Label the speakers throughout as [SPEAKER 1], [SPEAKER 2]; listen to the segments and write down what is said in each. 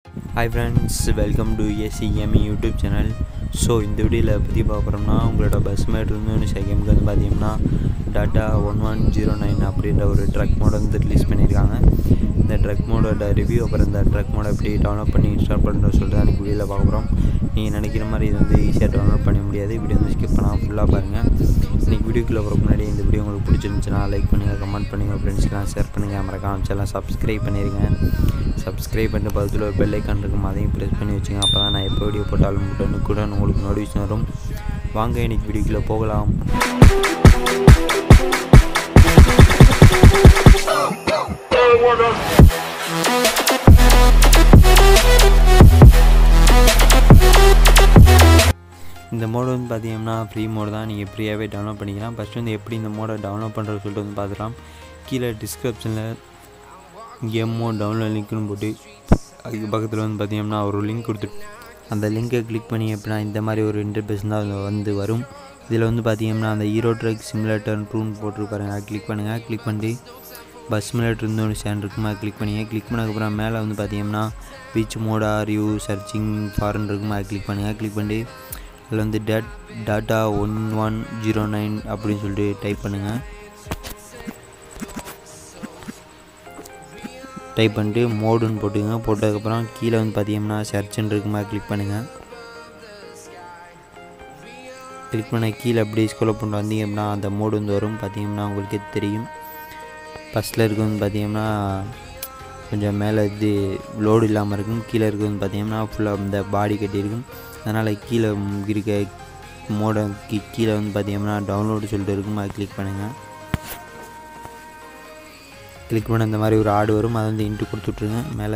[SPEAKER 1] hi friends welcome to ACME YouTube channel so இந்த வீடியோவில் பற்றி பார்க்குறோம்னா உங்களோட பஸ் மேட் இருந்து செகண்ட்க்கு வந்து பார்த்தீங்கன்னா Tata one one zero nine அப்படின்ற ஒரு ட்ரக் மோட் வந்து ரிலீஸ் பண்ணியிருக்காங்க இந்த ட்ரக் மோடோட ரிவ்யூ அப்புறம் இந்த ட்ரக் மோடை எப்படி டவுன்லோட் பண்ணி இன்ஸ்டால் பண்ணுறது சொல்லிட்டு தான் எனக்கு வீடியோவில் பார்க்க போகிறோம் நீங்கள் நினைக்கிற மாதிரி இது வந்து ஈஸியாக டவுன்லோட் பண்ண முடியாது வீடியோ வந்து ஸ்கிப் பண்ணால் ஃபுல்லாக பாருங்கள் இன்றைக்கி வீடியோக்குள்ளே போகிற முன்னாடி இந்த வீடியோ உங்களுக்கு பிடிச்சிருந்துச்சுன்னா லைக் பண்ணுங்கள் கமெண்ட் பண்ணுங்கள் ஃப்ரெண்ட்ஸ்லாம் ஷேர் பண்ணுங்கள் மறக்காம சேனல் சப்ஸ்கிரைப் பண்ணிடுங்க சப்ஸ்கிரைப் பண்ணிட்டு பக்கத்தில் ஒரு பெல் ஐக்கான் இருக்கும் அதையும் ப்ரெஸ் பண்ணி வச்சுங்க அப்போ தான் நான் எப்போ வீடியோ போட்டாலும் உடனுக்குடன் உங்களுக்கு நோட்டிஃபிகேஷன் வரும் வாங்க இன்னைக்கு வீடியோக்குள்ளே போகலாம் இந்த மோடு வந்து பார்த்தீங்கன்னா ஃப்ரீ மோடு தான் நீங்கள் ஃப்ரீயாகவே டவுன்லோட் பண்ணிக்கலாம் ஃபஸ்ட்டு வந்து எப்படி இந்த மோடை டவுன்லோட் பண்ணுறது சொல்லிட்டு வந்து பார்த்துக்கலாம் கீழே டிஸ்கிரிப்ஷனில் கேமோ டவுன்லோட் லிங்க்னு போட்டு அதுக்கு பக்கத்தில் வந்து பார்த்தீங்கன்னா ஒரு லிங்க் கொடுத்துட்டு அந்த லிங்கை கிளிக் பண்ணி எப்படின்னா இந்த மாதிரி ஒரு இன்டர்பேஸ் தான் அது வந்து வரும் இதில் வந்து பார்த்தீங்கன்னா அந்த ஹீரோ ட்ரக் சிமுலேட்டர் ட்ரூன் போட்டிருப்பாருங்க அதை கிளிக் பண்ணுங்கள் கிளிக் பண்ணிட்டு பஸ் சிமுலேட்டர் இருந்து ஒரு சேனல் இருக்குமா கிளிக் பண்ணிங்க கிளிக் பண்ணதுக்கப்புறம் மேலே வந்து பார்த்தீங்கன்னா விச் மோடா ரிவ்யூ சர்ச்சிங் ஃபாரன் இருக்குமா அதை கிளிக் பண்ணுங்கள் கிளிக் பண்ணிட்டு அதில் வந்து date Tata one one zero nine அப்படின்னு சொல்லிட்டு டைப் பண்ணுங்கள் டைப் பண்ணிட்டு மோடுன்னு போட்டுங்க போட்டதுக்கப்புறம் கீழே வந்து பார்த்தீங்கன்னா சர்ச்சுன்னு இருக்குமா கிளிக் பண்ணுங்கள் கிளிக் பண்ண கீழே அப்படியே ஸ்கோல் பண்ணிட்டு வந்தீங்க அப்படின்னா அந்த மோடு வந்து வரும் பார்த்தீங்கன்னா உங்களுக்கே தெரியும் ஃபஸ்ட்டில் இருக்க வந்து பார்த்தீங்கன்னா கொஞ்சம் மேலே இது லோடு இல்லாமல் இருக்கும் கீழே இருக்க வந்து பார்த்தீங்கன்னா ஃபுல்லாக இந்த பாடி கட்டியிருக்கும் அதனால் கீழே இருக்க மோட கீழே வந்து பார்த்தீங்கன்னா டவுன்லோடு சொல்லிட்டு இருக்கும் அதை கிளிக் பண்ணுங்கள் கிளிக் பண்ண இந்த மாதிரி ஒரு ஆடு வரும் அதை வந்து இன்ட்டு கொடுத்துட்ருங்க மேலே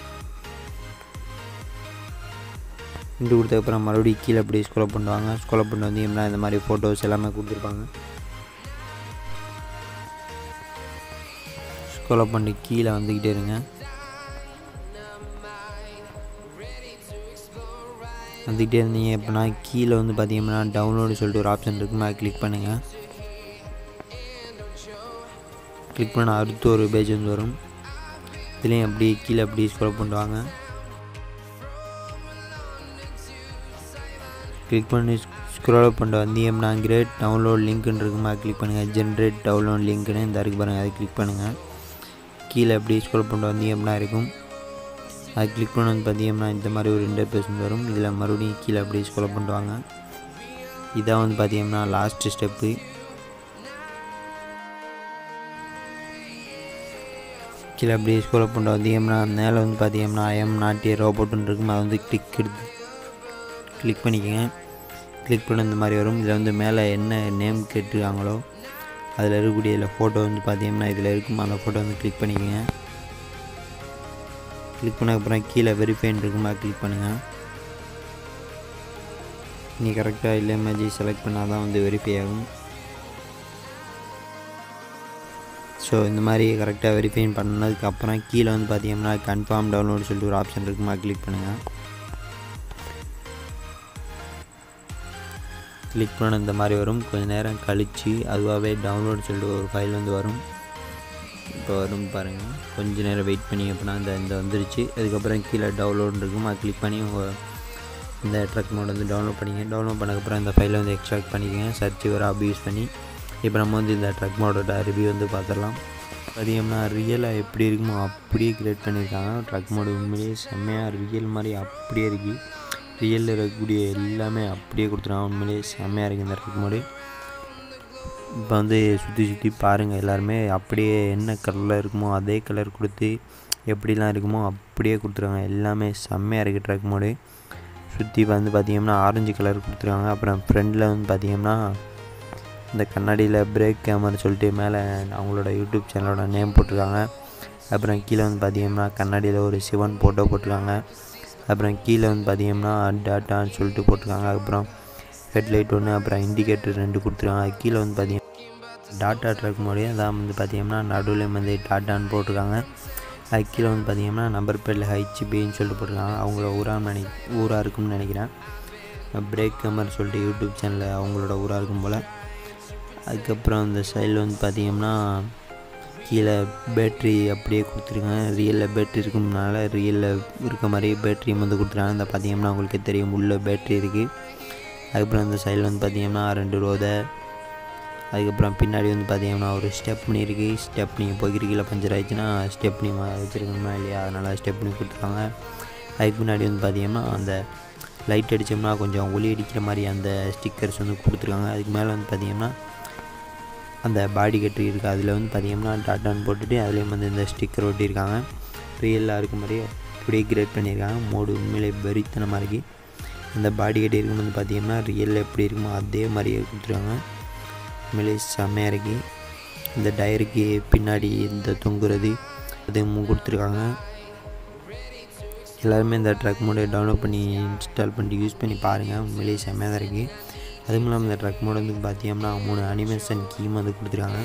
[SPEAKER 1] இன்ட்டு கொடுத்ததுக்கப்புறம் மறுபடியும் கீழே அப்படியே ஸ்கோலப் பண்ணுவாங்க ஸ்கோலப் பண்ணி வந்தீங்கன்னா இந்த மாதிரி ஃபோட்டோஸ் எல்லாமே கொடுத்துருப்பாங்க ஸ்கோலப் பண்ணி கீழே வந்துக்கிட்டே இருங்க வந்துக்கிட்டே இருந்தீங்க எப்படின்னா கீழே வந்து பார்த்தீங்கன்னா டவுன்லோடு சொல்லிட்டு ஒரு ஆப்ஷன் இருக்குமா அதை கிளிக் பண்ணுங்கள் கிளிக் பண்ண அடுத்து ஒரு பேஜ் வந்து வரும் இதுலேயும் அப்படியே கீழே அப்படியே ஸ்க்ரோல் பண்ணுவாங்க கிளிக் பண்ணி ஸ்க்ரோல் பண்ணிட்டு வந்தீங்கன்னா கிரேட் டவுன்லோட் லிங்க்னு இருக்குமா கிளிக் பண்ணுங்கள் ஜென்ரேட் டவுன்லோட் லிங்க்னு இந்த இருக்கு பாருங்கள் அதை கிளிக் பண்ணுங்கள் கீழே அப்படியே ஸ்க்ரோல் பண்ணிட்டு வந்தீங்க அப்படின்னா இருக்கும் அது கிளிக் பண்ண வந்து பார்த்தீங்கன்னா இந்த மாதிரி ஒரு இன்டர்பேஸ் வந்து வரும் இதில் மறுபடியும் கீழே அப்படியே ஸ்க்ரோல் பண்ணுவாங்க இதான் வந்து பார்த்தீங்கன்னா லாஸ்ட்டு ஸ்டெப்பு கீழே அப்படியே ஸ்கூலில் பண்ணிட்டு வந்தீங்கன்னா மேலே வந்து பார்த்தீங்கன்னா ஐஎம் நாட்டிய ரோபோட்டுன்னு இருக்கும் அதை வந்து கிளிக் எடுத்து கிளிக் பண்ணிக்கோங்க கிளிக் பண்ண இந்த மாதிரி வரும் இதில் வந்து மேலே என்ன நேம் கேட்டிருக்காங்களோ அதில் இருக்கக்கூடிய இதில் ஃபோட்டோ வந்து பார்த்தீங்கன்னா இதில் இருக்கும் அந்த ஃபோட்டோ வந்து கிளிக் பண்ணிக்கோங்க கிளிக் பண்ணக்கப்புறம் கீழே வெரிஃபைன் இருக்குமா கிளிக் பண்ணுங்கள் நீ கரெக்டாக இல்லை இமேஜ் செலக்ட் பண்ணால் தான் வந்து வெரிஃபை ஆகும் ஸோ இந்த மாதிரி கரெக்டாக வெரிஃபைன் பண்ணதுக்கப்புறம் கீழே வந்து பார்த்தீங்கன்னா கன்ஃபார்ம் டவுன்லோட் சொல்லிட்டு ஒரு ஆப்ஷன் இருக்குமா கிளிக் பண்ணுங்கள் கிளிக் பண்ண இந்த மாதிரி வரும் கொஞ்சம் நேரம் கழித்து அதுவாகவே டவுன்லோட் சொல்லிட்டு ஒரு ஃபைல் வந்து வரும் இப்போ வரும் பாருங்கள் கொஞ்சம் நேரம் வெயிட் பண்ணி அப்படின்னா இந்த இந்த வந்துருச்சு அதுக்கப்புறம் கீழே டவுன்லோட் இருக்கும் அது கிளிக் பண்ணி உங்கள் இந்த ட்ரக் மோட் வந்து டவுன்லோட் பண்ணிங்க டவுன்லோட் பண்ணக்கப்புறம் இந்த ஃபைலை வந்து எக்ஸ்ட்ராக்ட் பண்ணிக்கோங்க சர்ச் ஒரு ஆப் யூஸ் பண்ணி இப்போ நம்ம வந்து இந்த ட்ரக் மோடோட ரிவ்யூ வந்து பார்த்துடலாம் பார்த்தீங்கன்னா ரியலாக எப்படி இருக்குமோ அப்படியே கிரியேட் பண்ணியிருக்காங்க ட்ரக் மோடு உண்மையிலேயே செம்மையாக ரியல் மாதிரி அப்படியே இருக்குது ரியலில் இருக்கக்கூடிய எல்லாமே அப்படியே கொடுத்துருக்காங்க உண்மையிலேயே செம்மையாக இருக்குது இந்த ட்ரக் மோடு இப்போ வந்து சுற்றி சுற்றி பாருங்கள் எல்லாருமே அப்படியே என்ன கலரில் இருக்குமோ அதே கலர் கொடுத்து எப்படிலாம் இருக்குமோ அப்படியே கொடுத்துருக்காங்க எல்லாமே செம்மையாக இருக்குது ட்ரக் மோடு சுற்றி வந்து பார்த்திங்கன்னா ஆரஞ்சு கலர் கொடுத்துருக்காங்க அப்புறம் ஃப்ரண்டில் வந்து பார்த்திங்கன்னா இந்த கண்ணாடியில் பிரேக் கேமரா சொல்லிட்டு மேலே அவங்களோட யூடியூப் சேனலோட நேம் போட்டிருக்காங்க அப்புறம் கீழே வந்து பார்த்தீங்கன்னா கண்ணாடியில் ஒரு சிவன் ஃபோட்டோ போட்டிருக்காங்க அப்புறம் கீழே வந்து பார்த்தீங்கன்னா டாட்டான்னு சொல்லிட்டு போட்டிருக்காங்க அப்புறம் ஹெட்லைட் ஒன்று அப்புறம் இண்டிகேட்டர் ரெண்டு கொடுத்துருக்காங்க கீழே வந்து பார்த்தீங்கன்னா டாட்டா ட்ரக் மோடி அதான் வந்து பார்த்தீங்கன்னா நடுவில் வந்து டாட்டான்னு போட்டிருக்காங்க அது கீழே வந்து பார்த்தீங்கன்னா நம்பர் பேரில் ஹைச்சிபின்னு சொல்லிட்டு போட்டிருக்காங்க அவங்கள ஊராக நினை ஊராக இருக்கும்னு நினைக்கிறேன் பிரேக் கேமரா சொல்லிட்டு யூடியூப் சேனலில் அவங்களோட ஊராக இருக்கும் போல் அதுக்கப்புறம் அந்த சைடில் வந்து பார்த்தீங்கன்னா கீழே பேட்ரி அப்படியே கொடுத்துருக்காங்க ரியலில் பேட்ரி இருக்கும்னால ரியலில் இருக்க மாதிரி பேட்ரியும் வந்து கொடுத்துருக்காங்க இந்த பார்த்தீங்கன்னா உங்களுக்கு தெரியும் உள்ள பேட்ரி இருக்குது அதுக்கப்புறம் இந்த சைடில் வந்து பார்த்தீங்கன்னா ரெண்டு ரோதை அதுக்கப்புறம் பின்னாடி வந்து பார்த்தீங்கன்னா ஒரு ஸ்டெப்னி இருக்குது ஸ்டெப்னி போய்கிட்டு கீழே பஞ்சர் ஆயிடுச்சுன்னா ஸ்டெப்னி வச்சுருக்கணுமா இல்லையா அதனால் ஸ்டெப்னி கொடுத்துருக்காங்க அதுக்கு முன்னாடி வந்து பார்த்தீங்கன்னா அந்த லைட் அடித்தோம்னா கொஞ்சம் ஒளி அடிக்கிற மாதிரி அந்த ஸ்டிக்கர்ஸ் வந்து கொடுத்துருக்காங்க அதுக்கு மேலே வந்து பார்த்தீங்கன்னா அந்த பாடி கட்டு இருக்குது அதில் வந்து பார்த்தீங்கன்னா டாட்டான்னு போட்டுட்டு அதுலேயும் வந்து இந்த ஸ்டிக்கர் ஒட்டியிருக்காங்க ரியலாக இருக்க மாதிரியே அப்படியே கிரேட் பண்ணியிருக்காங்க மோடு உண்மையிலே வெறித்தனமாக இருக்குது அந்த பாடி கட்டி இருக்கும்போது பார்த்தீங்கன்னா ரியலில் எப்படி இருக்குமோ அதே மாதிரியே கொடுத்துருக்காங்க உண்மையிலே செம்மையாக இருக்குது இந்த டயருக்கு பின்னாடி இந்த தொங்குறது அதுவும் கொடுத்துருக்காங்க எல்லாருமே இந்த ட்ரக் மோடை டவுன்லோட் பண்ணி இன்ஸ்டால் பண்ணி யூஸ் பண்ணி பாருங்கள் உண்மையிலேயே செம்மையாக தான் இருக்குது அதுவும் இல்லாமல் இந்த ட்ரக் மோட் வந்து பார்த்தீங்கன்னா மூணு அனிமேஷன் கீம் வந்து கொடுத்துருக்காங்க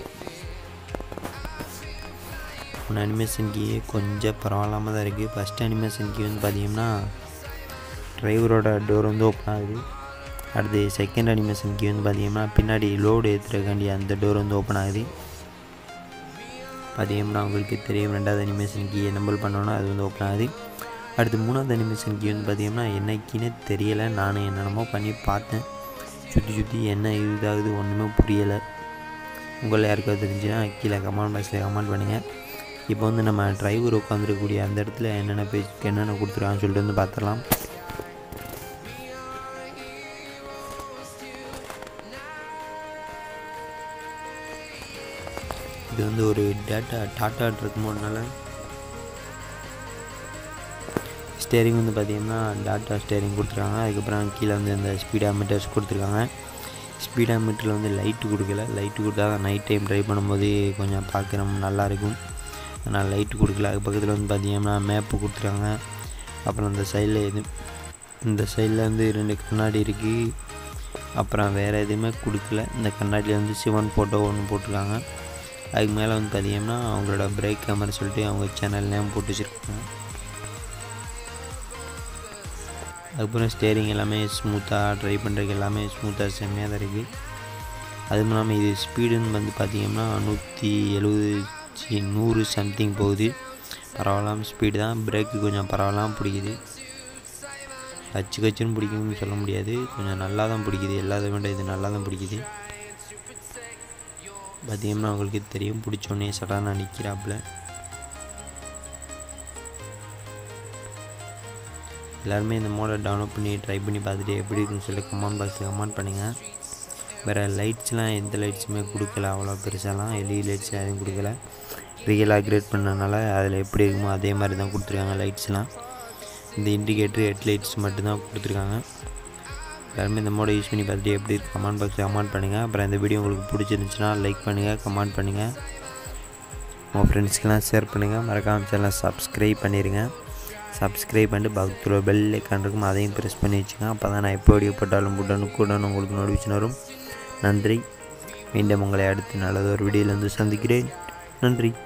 [SPEAKER 1] மூணு அனிமேஷன் கீ கொஞ்சம் பரவாயில்லாமல் தான் இருக்குது ஃபஸ்ட் அனிமேஷன் கீ வந்து பார்த்தீங்கன்னா டிரைவரோட டோர் வந்து ஓப்பன் ஆகுது அடுத்து செகண்ட் அனிமேஷன் கீ வந்து பார்த்தீங்கன்னா பின்னாடி லோடு ஏற்றுறக்காண்டி அந்த டோர் வந்து ஓப்பன் ஆகுது பார்த்தீங்கன்னா உங்களுக்கு தெரியும் ரெண்டாவது அனிமேஷன் கீ என்னபிள் பண்ணோன்னா அது வந்து ஓப்பன் ஆகுது அடுத்து மூணாவது அனிமேஷன் கீ வந்து பார்த்தீங்கன்னா என்ன கீனே தெரியலை நானும் என்னென்னமோ பண்ணி பார்த்தேன் சுற்றி சுற்றி என்ன இதாகுது ஒன்றுமே புரியலை உங்களில் யாருக்காவது தெரிஞ்சுன்னா கீழே கமெண்ட் பாக்ஸில் கமெண்ட் பண்ணுங்கள் இப்போ வந்து நம்ம டிரைவர் உட்காந்துருக்கக்கூடிய அந்த இடத்துல என்னென்ன பேஜ் என்னென்ன கொடுத்துருக்காங்கன்னு சொல்லிட்டு வந்து பார்த்துடலாம் இது வந்து ஒரு டேட்டா டாட்டா ட்ரக் மோட்னால ஸ்டேரிங் வந்து பார்த்திங்கன்னா டாட்டா ஸ்டேரிங் கொடுத்துருக்காங்க அதுக்கப்புறம் கீழே வந்து இந்த ஸ்பீடா மீட்டர்ஸ் கொடுத்துருக்காங்க ஸ்பீடா மீட்டரில் வந்து லைட்டு கொடுக்கல லைட்டு கொடுத்தா நைட் டைம் ட்ரைவ் பண்ணும்போது கொஞ்சம் பார்க்குற நல்லாயிருக்கும் ஆனால் லைட்டு கொடுக்கல அது பக்கத்தில் வந்து பார்த்திங்கன்னா மேப்பு கொடுத்துருக்காங்க அப்புறம் இந்த சைடில் எது இந்த சைடில் வந்து ரெண்டு கண்ணாடி இருக்குது அப்புறம் வேறு எதுவுமே கொடுக்கல இந்த கண்ணாடியில் வந்து சிவன் ஃபோட்டோ ஒன்று போட்டிருக்காங்க அதுக்கு மேலே வந்து பார்த்தீங்கன்னா அவங்களோட பிரேக் கேமரா சொல்லிட்டு அவங்க சேனல் நேம் போட்டு வச்சுருக்காங்க அதுக்கப்புறம் ஸ்டேரிங் எல்லாமே ஸ்மூத்தாக ட்ரை பண்ணுறதுக்கு எல்லாமே ஸ்மூத்தாக செம்மையாக தான் இருக்குது அதுவும் இல்லாமல் இது ஸ்பீடுன்னு வந்து பார்த்திங்கன்னா நூற்றி எழுபது சி நூறு சம்திங் போகுது பரவாயில்லாம ஸ்பீடு தான் பிரேக்கு கொஞ்சம் பரவாயில்லாம பிடிக்குது கச்சு கச்சுன்னு பிடிக்கும்னு சொல்ல முடியாது கொஞ்சம் நல்லா தான் பிடிக்குது எல்லாத்தை விட இது நல்லா தான் பிடிக்குது பார்த்தீங்கன்னா உங்களுக்கு தெரியும் பிடிச்சோன்னே சடானா நிற்கிறாப்புல எல்லாருமே இந்த மோடை டவுன்லோட் பண்ணி ட்ரை பண்ணி பார்த்துட்டு எப்படி இருக்குன்னு சொல்லி கமெண்ட் பாக்ஸில் கமெண்ட் பண்ணுங்கள் வேறு லைட்ஸ்லாம் எந்த லைட்ஸுமே கொடுக்கல அவ்வளோ பெருசாலாம் எல்இ லைட்ஸ் எதுவும் கொடுக்கல ரியலாக அப்கிரேட் பண்ணனால அதில் எப்படி இருக்குமோ அதே மாதிரி தான் கொடுத்துருக்காங்க லைட்ஸ்லாம் இந்த இண்டிகேட்ரு ஹெட் லைட்ஸ் மட்டும்தான் கொடுத்துருக்காங்க எல்லாருமே இந்த மோடை யூஸ் பண்ணி பார்த்துட்டு எப்படி இருக்கு கமெண்ட் பாக்ஸில் கமெண்ட் பண்ணுங்கள் அப்புறம் இந்த வீடியோ உங்களுக்கு பிடிச்சிருந்துச்சுன்னா லைக் பண்ணுங்கள் கமெண்ட் பண்ணுங்கள் உங்கள் ஃப்ரெண்ட்ஸ்க்கெலாம் ஷேர் பண்ணுங்கள் மறக்காமல் சேனலை சப்ஸ்கிரைப் பண்ணிடுங்க சப்ஸ்கிரைப் பண்ணிட்டு பக்கத்தில் பெல் ஐக்கான் இருக்கும் அதையும் ப்ரெஸ் பண்ணி வச்சுங்க அப்போ தான் நான் எப்போ வீடியோ போட்டாலும் உடனுக்குடன் உங்களுக்கு நோட்டிஃபிகேஷன் வரும் நன்றி மீண்டும் உங்களை அடுத்து நல்லதொரு வீடியோவில் வந்து சந்திக்கிறேன் நன்றி